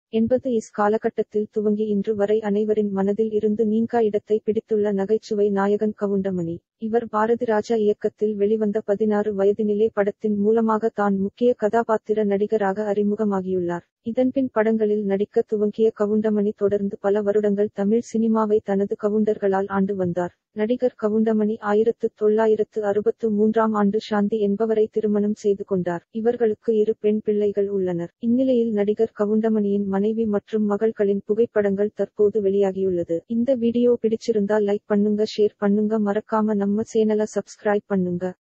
என்பது இஸ் காலகட்டத்தில் துவங்கி இன்று வரை அனைவரின் மனதில் இருந்து நீங்கா இடத்தை பிடித்துள்ள நகைச்சுவை நாயகன் கவுண்டமணி இவர் பாரதிராஜா இயக்கத்தில் வெளிவந்த பதினாறு வயதினிலே படத்தின் மூலமாக தான் முக்கிய கதாபாத்திர நடிகராக அறிமுகமாகியுள்ளார் இதன்பின் படங்களில் நடிக்க துவங்கிய கவுண்டமணி தொடர்ந்து பல வருடங்கள் தமிழ் சினிமாவை தனது கவுண்டர்களால் ஆண்டு வந்தார் நடிகர் கவுண்டமணி ஆயிரத்து தொள்ளாயிரத்து அறுபத்து மூன்றாம் ஆண்டு சாந்தி என்பவரை திருமணம் செய்து கொண்டார் இவர்களுக்கு இரு பெண் பிள்ளைகள் உள்ளனர் இந்நிலையில் நடிகர் கவுண்டமணியின் மனைவி மற்றும் மகள்களின் புகைப்படங்கள் தற்போது வெளியாகியுள்ளது இந்த வீடியோ பிடிச்சிருந்தா லைக் பண்ணுங்க ஷேர் பண்ணுங்க மறக்காம நம்ம சேனலை சப்ஸ்கிரைப் பண்ணுங்க